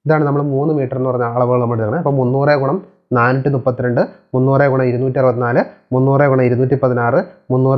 ഇതാണ് നമ്മൾ മൂന്ന് മീറ്റർ എന്ന് പറഞ്ഞ അളവുകൾ നമ്മൾ എടുക്കുന്നത് അപ്പോൾ മുന്നൂറ് ഗുണം നാനൂറ്റി മുപ്പത്തിരണ്ട് മുന്നൂറ് ഗുണം ഇരുന്നൂറ്റി അറുപത്തിനാല് മുന്നൂറ് ഗുണം ഇരുന്നൂറ്റി പതിനാറ് മുന്നൂറ്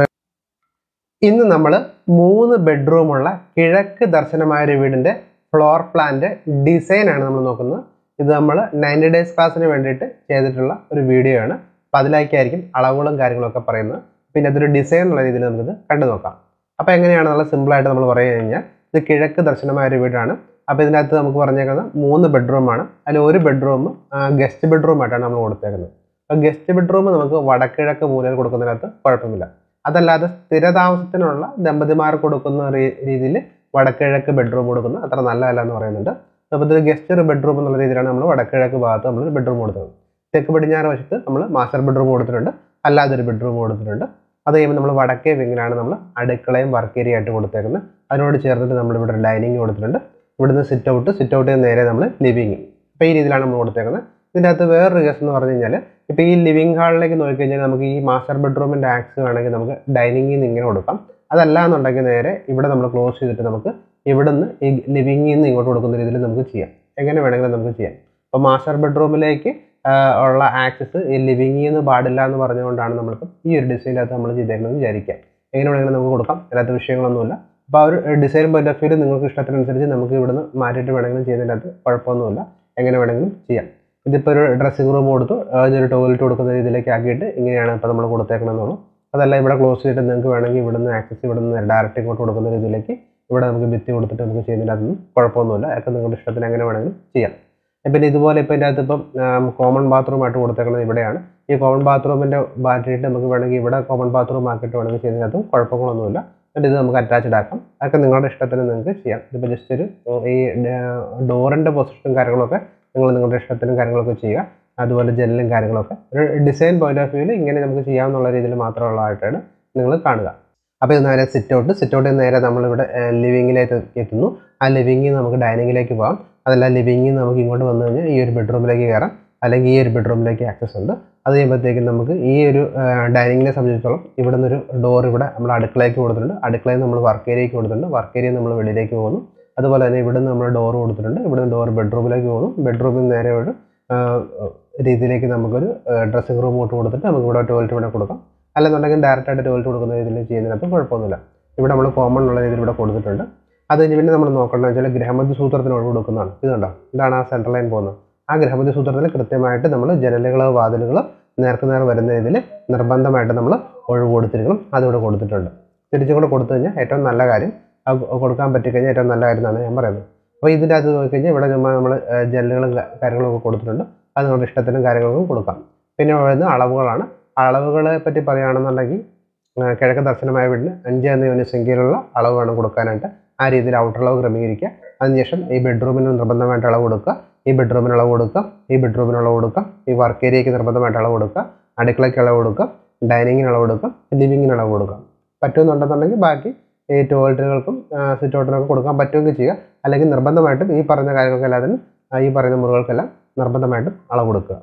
ഇന്ന് നമ്മൾ മൂന്ന് ബെഡ്റൂമുള്ള കിഴക്ക് ദർശനമായ ഒരു വീടിൻ്റെ ഫ്ലോർ പ്ലാൻ്റെ ഡിസൈനാണ് നമ്മൾ നോക്കുന്നത് ഇത് നമ്മൾ നയൻറ്റി ഡേയ്സ് ക്ലാസ്സിന് വേണ്ടിയിട്ട് ചെയ്തിട്ടുള്ള ഒരു വീഡിയോ ആണ് അപ്പോൾ അതിലേക്കായിരിക്കും അളവുകളും കാര്യങ്ങളൊക്കെ പറയുന്നത് പിന്നെ അതൊരു ഡിസൈൻ എന്നുള്ള രീതിയിൽ നമുക്കിത് കണ്ടു നോക്കാം അപ്പോൾ എങ്ങനെയാണ് നല്ല സിമ്പിളായിട്ട് നമ്മൾ പറഞ്ഞു കഴിഞ്ഞാൽ ഇത് കിഴക്ക് ദർശനമായ ഒരു വീടാണ് അപ്പോൾ ഇതിനകത്ത് നമുക്ക് പറഞ്ഞേക്കുന്നത് മൂന്ന് ബെഡ്റൂമാണ് അതിൽ ഒരു ബെഡ്റൂം ഗസ്റ്റ് ബെഡ്റൂം ആയിട്ടാണ് നമ്മൾ കൊടുത്തേക്കുന്നത് അപ്പോൾ ഗസ്റ്റ് ബെഡ്റൂം നമുക്ക് വടക്കിഴക്ക് മൂലയിൽ കൊടുക്കുന്നതിനകത്ത് കുഴപ്പമില്ല അതല്ലാതെ സ്ഥിരതാമസത്തിനുള്ള ദമ്പതിമാർ കൊടുക്കുന്ന രീതിയിൽ വടക്കിഴക്ക് ബെഡ്റൂം കൊടുക്കുന്നത് അത്ര നല്ലതല്ല എന്ന് പറയുന്നുണ്ട് അപ്പോൾ ഇത് ഗസ്റ്റ് ബെഡ്റൂം എന്നുള്ള രീതിയിലാണ് നമ്മൾ വടക്കിഴക്ക് ഭാഗത്ത് നമ്മൾ ബെഡ്റൂം കൊടുത്തത് തെക്ക് പടിഞ്ഞാറ് വശത്ത് നമ്മൾ മാസ്റ്റർ ബെഡ്റൂം കൊടുത്തിട്ടുണ്ട് അല്ലാതെ ഒരു ബെഡ്റൂം കൊടുത്തിട്ടുണ്ട് അത് കഴിയുമ്പോൾ നമ്മൾ വടക്കേ വിങ്ങിലാണ് നമ്മൾ അടുക്കളയും വർക്ക് ഏരിയ ആയിട്ട് കൊടുത്തേക്കുന്നത് അതിനോട് ചേർന്നിട്ട് നമ്മൾ ഇവിടെ ഡൈനിങ് കൊടുത്തിട്ടുണ്ട് ഇവിടുന്ന് സിറ്റ് ഔട്ട് സിറ്റ് ഔട്ടിൽ നേരെ നമ്മൾ ലിവിങ് അപ്പോൾ ഈ രീതിയിലാണ് നമ്മൾ കൊടുത്തേക്കുന്നത് ഇതിൻ്റെ അകത്ത് വേറൊരു കേസ് എന്ന് പറഞ്ഞു കഴിഞ്ഞാൽ ഇപ്പോൾ ഈ ലിവിങ് ഹാളിലേക്ക് നോക്കിക്കഴിഞ്ഞാൽ നമുക്ക് ഈ മാസ്റ്റർ ബെഡ്റൂമിൻ്റെ ആക്സ് വേണമെങ്കിൽ നമുക്ക് ഡൈനിങ്ങിൽ നിന്ന് ഇങ്ങനെ കൊടുക്കാം അതല്ല എന്നുണ്ടെങ്കിൽ നേരെ ഇവിടെ നമ്മൾ ക്ലോസ് ചെയ്തിട്ട് നമുക്ക് ഇവിടുന്ന് ഈ ലിവിങ്ങിൽ നിന്ന് ഇങ്ങോട്ട് കൊടുക്കുന്ന രീതിയിൽ നമുക്ക് ചെയ്യാം എങ്ങനെ വേണമെങ്കിലും നമുക്ക് ചെയ്യാം അപ്പോൾ മാസ്റ്റർ ബെഡ്റൂമിലേക്ക് ഉള്ള ആക്സസ് ഈ ലിവിങ്ങിൽ നിന്ന് പാടില്ല എന്ന് പറഞ്ഞുകൊണ്ടാണ് നമ്മളിപ്പോൾ ഈ ഒരു ഡിസൈനകത്ത് നമ്മൾ ചെയ്തേക്കുന്നത് വിചാരിക്കാം എങ്ങനെ വേണമെങ്കിലും നമുക്ക് കൊടുക്കാം അല്ലാത്ത വിഷയങ്ങളൊന്നുമില്ല അപ്പോൾ ആ ഒരു ഡിസൈൻ പോയിന്റ് ഓഫ് വ്യൂ നിങ്ങൾക്ക് ഇഷ്ടത്തിനനുസരിച്ച് നമുക്ക് ഇവിടുന്ന് മാറ്റിയിട്ട് വേണമെങ്കിലും ചെയ്യുന്നതിൻ്റെ അകത്ത് കുഴപ്പമൊന്നുമില്ല എങ്ങനെ വേണമെങ്കിലും ചെയ്യാം ഇതിപ്പോൾ ഒരു ഡ്രസ്സിംഗ് റൂം കൊടുത്തു അതിനൊരു ടോയ്ലറ്റ് കൊടുക്കുന്ന രീതിയിലേക്ക് ആക്കിയിട്ട് ഇങ്ങനെയാണ് ഇപ്പോൾ നമ്മൾ കൊടുത്തേക്കണമെന്നുള്ളൂ അതല്ല ഇവിടെ ക്ലോസ് ചെയ്തിട്ട് നിങ്ങൾക്ക് വേണമെങ്കിൽ ഇവിടുന്ന് ആക്സസ് ഇവിടുന്ന് ഡയറക്റ്റ് ഇങ്ങോട്ട് കൊടുക്കുന്ന രീതിയിലേക്ക് ഇവിടെ നമുക്ക് ഭിത്തി കൊടുത്തിട്ട് നമുക്ക് ചെയ്യുന്നതിൻ്റെ അതൊന്നും കുഴപ്പമൊന്നുമില്ല അതൊക്കെ നിങ്ങളുടെ ഇഷ്ടത്തിന് എങ്ങനെ വേണമെങ്കിലും ചെയ്യാം പിന്നെ ഇതുപോലെ ഇപ്പോൾ ഇതിൻ്റെ അകത്ത് ഇപ്പം കോമൺ ബാത്റൂം ആയിട്ട് കൊടുത്തേക്കുന്നത് ഇവിടെയാണ് ഈ കോമൺ ബാത്റൂമിൻ്റെ മാറ്റിയിട്ട് നമുക്ക് വേണമെങ്കിൽ ഇവിടെ കോമൺ ബാത്റൂം ആക്കിയിട്ട് വേണമെങ്കിൽ ചെയ്യുന്നതിനകത്തും കുഴപ്പങ്ങളൊന്നുമില്ല എന്നിട്ട് ഇത് നമുക്ക് അറ്റാച്ച്ഡ് ആക്കാം അതൊക്കെ നിങ്ങളുടെ ഇഷ്ടത്തിന് നിങ്ങൾക്ക് ചെയ്യാം ഇതിപ്പോൾ ജസ്റ്റ് ഒരു ഈ ഡോറിൻ്റെ പൊസിഷനും കാര്യങ്ങളൊക്കെ നിങ്ങൾ നിങ്ങളുടെ ഇഷ്ടത്തിനും കാര്യങ്ങളൊക്കെ ചെയ്യുക അതുപോലെ ജനലും കാര്യങ്ങളൊക്കെ ഒരു ഡിസൈൻ പോയിന്റ് ഓഫ് വ്യൂവിൽ ഇങ്ങനെ നമുക്ക് ചെയ്യാവുന്ന രീതിയിൽ മാത്രമുള്ളതായിട്ടാണ് നിങ്ങൾ കാണുക അപ്പോൾ ഇത് നേരെ സിറ്റ് ഔട്ട് സിറ്റ് ഔട്ടിൽ നേരെ നമ്മളിവിടെ ലിവിങ്ങിലേക്ക് എത്തുന്നു ആ ലിവിങ്ങിൽ നമുക്ക് ഡൈനിങ്ങിലേക്ക് പോകാം അതല്ല ലിവിങ്ങിൽ നമുക്ക് ഇങ്ങോട്ട് വന്നു കഴിഞ്ഞാൽ ഈ ഒരു ബെഡ്റൂമിലേക്ക് കയറാം അല്ലെങ്കിൽ ഈ ഒരു ബെഡ്റൂമിലേക്ക് ആക്സസ് ഉണ്ട് അത് കഴിയുമ്പോഴത്തേക്കും നമുക്ക് ഈ ഒരു ഡൈനിങ്ങിനെ സംബന്ധിച്ചിടത്തോളം ഇവിടെ നിന്നൊരു ഡോർ ഇവിടെ നമ്മൾ അടുക്കളയ്ക്ക് കൊടുത്തിട്ടുണ്ട് അടുക്കളയിൽ നമ്മൾ വർക്ക് ഏരിയയ്ക്ക് കൊടുത്തിട്ടുണ്ട് വർക്ക് ഏരിയ നമ്മൾ വെളിയിലേക്ക് പോകുന്നു അതുപോലെ തന്നെ ഇവിടെ നിന്ന് നമ്മൾ ഡോർ കൊടുത്തിട്ടുണ്ട് ഇവിടെ നിന്ന് ഡോർ ബെഡ്റൂമിലേക്ക് പോകുന്നു ബെഡ്റൂമിൽ നിന്ന് നേരെ ഒരു രീതിയിലേക്ക് നമുക്കൊരു ഡ്രസ്സിംഗ് റൂം കൊണ്ട് കൊടുത്തിട്ട് നമുക്ക് ഇവിടെ ടോയ്ലറ്റ് ഇവിടെ കൊടുക്കാം അല്ലെന്നുണ്ടെങ്കിൽ ഡയറക്റ്റ് ആയിട്ട് ടോയ്ലറ്റ് കൊടുക്കുന്ന രീതിയിൽ ചെയ്യുന്നതിനകത്ത് കുഴപ്പമൊന്നുമില്ല ഇവിടെ നമ്മൾ കോമൺ ഉള്ള രീതിയിൽ ഇവിടെ കൊടുത്തിട്ടുണ്ട് അത് കഴിഞ്ഞ് പിന്നെ നമ്മൾ നോക്കേണ്ടത് വെച്ചാൽ ഗ്രഹമതി സൂത്രത്തിന് ഒഴിവ് കൊടുക്കുന്നതാണ് ഇത് കണ്ടോ ഇതാണ് ആ സെൻട്രൽ ലൈൻ പോകുന്നത് ആ ഗ്രഹമതി സൂത്രത്തിൽ കൃത്യമായിട്ട് നമ്മൾ ജനലുകൾ വാതിലുകൾ നേർക്ക് നേർ വരുന്ന രീതിയിൽ നിർബന്ധമായിട്ട് നമ്മൾ ഒഴിവ് കൊടുത്തിരിക്കണം അതിവിടെ കൊടുത്തിട്ടുണ്ട് തിരിച്ചും കൂടെ കൊടുത്തു കഴിഞ്ഞാൽ ഏറ്റവും നല്ല കാര്യം അത് കൊടുക്കാൻ പറ്റിക്കഴിഞ്ഞാൽ ഏറ്റവും നല്ല കാര്യം എന്നാണ് ഞാൻ പറയുന്നത് അപ്പോൾ ഇതിൻ്റെ അകത്ത് നോക്കിക്കഴിഞ്ഞാൽ ഇവിടെ ചുമ്മാ നമ്മൾ ജനലുകളും കാര്യങ്ങളൊക്കെ കൊടുത്തിട്ടുണ്ട് അത് നമ്മുടെ ഇഷ്ടത്തിനും കാര്യങ്ങൾക്കും കൊടുക്കാം പിന്നെ വരുന്ന അളവുകളാണ് അളവുകളെ പറ്റി പറയുകയാണെന്നുണ്ടെങ്കിൽ കിഴക്ക് ദർശനമായ വീടിന് അഞ്ച് എന്ന യൂണിറ്റ് സംഖ്യയിലുള്ള അളവ് വേണം കൊടുക്കാനായിട്ട് ആ രീതിയിൽ ഔട്ടർ അളവ് ക്രമീകരിക്കുക അതിനുശേഷം ഈ ബെഡ്റൂമിന് നിർബന്ധമായിട്ട് അളവ് കൊടുക്കുക ഈ ബെഡ്റൂമിന് അളവ് കൊടുക്കുക ഈ ബെഡ്റൂമിന് അളവ് കൊടുക്കുക ഈ വർക്ക് ഏരിയയ്ക്ക് നിർബന്ധമായിട്ട് അളവ് കൊടുക്കുക അടുക്കളയ്ക്ക് അളവ് കൊടുക്കുക ഡൈനിങ്ങിന് അളവ് കൊടുക്കുക ലിവിങ്ങിന് അളവ് കൊടുക്കുക പറ്റുമെന്നുണ്ടെന്നുണ്ടെങ്കിൽ ബാക്കി ഈ ടോയ്ലറ്റുകൾക്കും സിറ്റ് ഔട്ടിനൊക്കെ കൊടുക്കാൻ പറ്റുമെങ്കിൽ ചെയ്യുക അല്ലെങ്കിൽ നിർബന്ധമായിട്ടും ഈ പറഞ്ഞ കാര്യങ്ങൾക്ക് എല്ലാത്തിനും ഈ പറയുന്ന മുറികൾക്കെല്ലാം നിർബന്ധമായിട്ടും അളവ് കൊടുക്കുക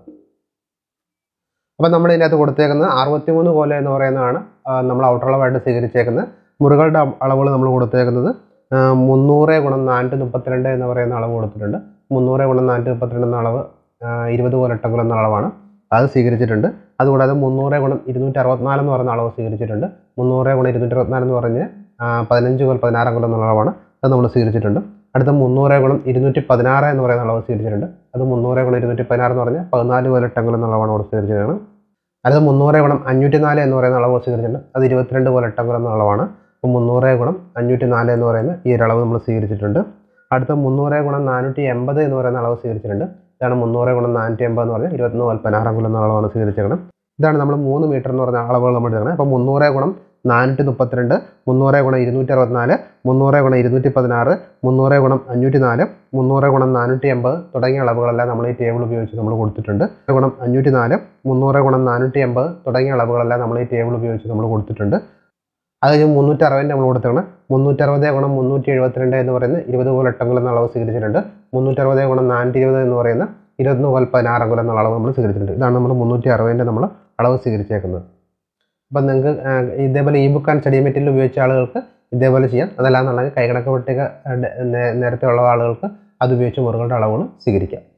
അപ്പം നമ്മൾ ഇതിനകത്ത് കൊടുത്തേക്കുന്നത് അറുപത്തിമൂന്ന് കോല എന്ന് പറയുന്നതാണ് നമ്മൾ ഔട്ടർ അളവായിട്ട് സ്വീകരിച്ചേക്കുന്നത് മുറികളുടെ അളവുകൾ നമ്മൾ കൊടുത്തേക്കുന്നത് മുന്നൂറ് ഗുണം നാനൂറ്റി മുപ്പത്തിരണ്ട് എന്ന് പറയുന്ന അളവ് കൊടുത്തിട്ടുണ്ട് മുന്നൂറ് ഗുണം നാനൂറ്റി മുപ്പത്തിരണ്ട് എന്ന അളവ് ഇരുപത് കോലട്ടങ്ങൾ എന്ന അളവാണ് അത് സ്വീകരിച്ചിട്ടുണ്ട് അതുകൂടാതെ മുന്നൂറ് ഗുണം ഇരുന്നൂറ്റി അറുപത്തിനാല് എന്ന് പറയുന്ന അളവ് സ്വീകരിച്ചിട്ടുണ്ട് മുന്നൂറ് ഗുണം ഇരുന്നൂറ്റി അറുപത്തിനാല് എന്ന് പറഞ്ഞ് പതിനഞ്ച് കോൽ പതിനാറ് കോലം എന്നുള്ള അളവാണ് അത് നമ്മൾ സ്വീകരിച്ചിട്ടുണ്ട് അടുത്ത മുന്നൂറ് ഗുണം ഇരുന്നൂറ്റി പതിനാറ് എന്ന് പറയുന്ന അളവ് സ്വീകരിച്ചിട്ടുണ്ട് അത് മുന്നൂറ് ഗുണം ഇരുന്നൂറ്റി പതിനാറ് എന്ന് പറഞ്ഞാൽ പതിനാല് കോലട്ടങ്ങൾ എന്ന അളവാണ് അവിടെ സ്വീകരിച്ചിരിക്കുന്നത് അടുത്ത മുന്നൂറ് ഗുണം അഞ്ഞൂറ്റി നാല് എന്ന് പറയുന്ന അളവ് സ്വീകരിച്ചിട്ടുണ്ട് അത് ഇരുപത്തിരണ്ട് കോലട്ടങ്ങൾ എന്ന അളവാണ് അപ്പോൾ മുന്നൂറ് ഗുണം അഞ്ഞൂറ്റി നാല് എന്ന് പറയുന്ന ഈ ഒരു അളവ് നമ്മൾ സ്വീകരിച്ചിട്ടുണ്ട് അടുത്ത മുന്നൂറ് ഗുണം നാനൂറ്റി എൺപത് എന്ന് പറയുന്ന അളവ് സ്വീകരിച്ചിട്ടുണ്ട് ഇതാണ് മുന്നൂറ് ഗുണം നാനൂറ്റി എൺപത് എന്ന് പറഞ്ഞാൽ ഇരുപത്തൊന്ന് കോൽ പതിനാറാം എന്ന അളവാണ് സ്വീകരിച്ചേക്കണം ഇതാണ് നമ്മൾ മൂന്ന് മീറ്റർ എന്ന് പറഞ്ഞ അളവുകൾ നമ്മൾ എടുക്കുന്നത് അപ്പോൾ മുന്നൂറ് ഗുണം നാനൂറ്റി മുപ്പത്തിരണ്ട് മുന്നൂറ് ഗുണം ഇരുന്നൂറ്റി അറുപത്തിനാല് മുന്നൂറ് ഗുണം ഇരുന്നൂറ്റി പതിനാറ് മുന്നൂറ് ഗുണം അഞ്ഞൂറ്റി നാല് മുന്നൂറ് ഗുണം നാനൂറ്റി എൺപത് തുടങ്ങിയ അളവുകളെല്ലാം നമ്മൾ ഈ ടേബിൾ ഉപയോഗിച്ച് നമ്മൾ കൊടുത്തിട്ടുണ്ട് ഗുണം അഞ്ഞൂറ്റി നാല് മുന്നൂറ് ഗുണം നാനൂറ്റി എൺപത് തുടങ്ങിയ അളവുകളെല്ലാം നമ്മൾ ഈ ടേബിൾ ഉപയോഗിച്ച് നമ്മൾ കൊടുത്തിട്ടുണ്ട് അത് കഴിഞ്ഞ് മുന്നൂറ്റി അറുപതിൻ്റെ നമ്മൾ കൊടുത്തേക്കണം മുന്നൂറ്റി അറുപത് ഗുണം മുന്നൂറ്റി എഴുപത്തിരണ്ട് എന്ന് പറയുന്ന ഇരുപത് കോൽ എട്ടങ്ങൾ എന്ന അളവ് സ്വീകരിച്ചിട്ടുണ്ട് മുന്നൂറ്റി അറുപത് ഗുണം നാനൂറ്റി ഇരുപത് എന്ന് പറയുന്ന ഇരുപത്തൊന്ന് കോൽ പതിനാറ് അംഗം എന്നുള്ള അളവ് നമ്മൾ സ്വീകരിച്ചിട്ടുണ്ട് ഇതാണ് നമ്മൾ മുന്നൂറ്റി അറുപതിൻ്റെ നമ്മൾ അളവ് സ്വീകരിച്ചേക്കുന്നത് അപ്പം നിങ്ങൾക്ക് ഇതേപോലെ ഈ ബുക്ക് ആൻഡ് സ്റ്റഡി മെറ്റീരിയൽ ഉപയോഗിച്ച ആളുകൾക്ക് ഇതേപോലെ ചെയ്യാം അതല്ലാന്നുണ്ടെങ്കിൽ കൈകണക്ക് പട്ടിക നേരത്തെ ഉള്ള ആളുകൾക്ക് അതുപയോഗിച്ച് മുറികളുടെ അളവുകൾ സ്വീകരിക്കാം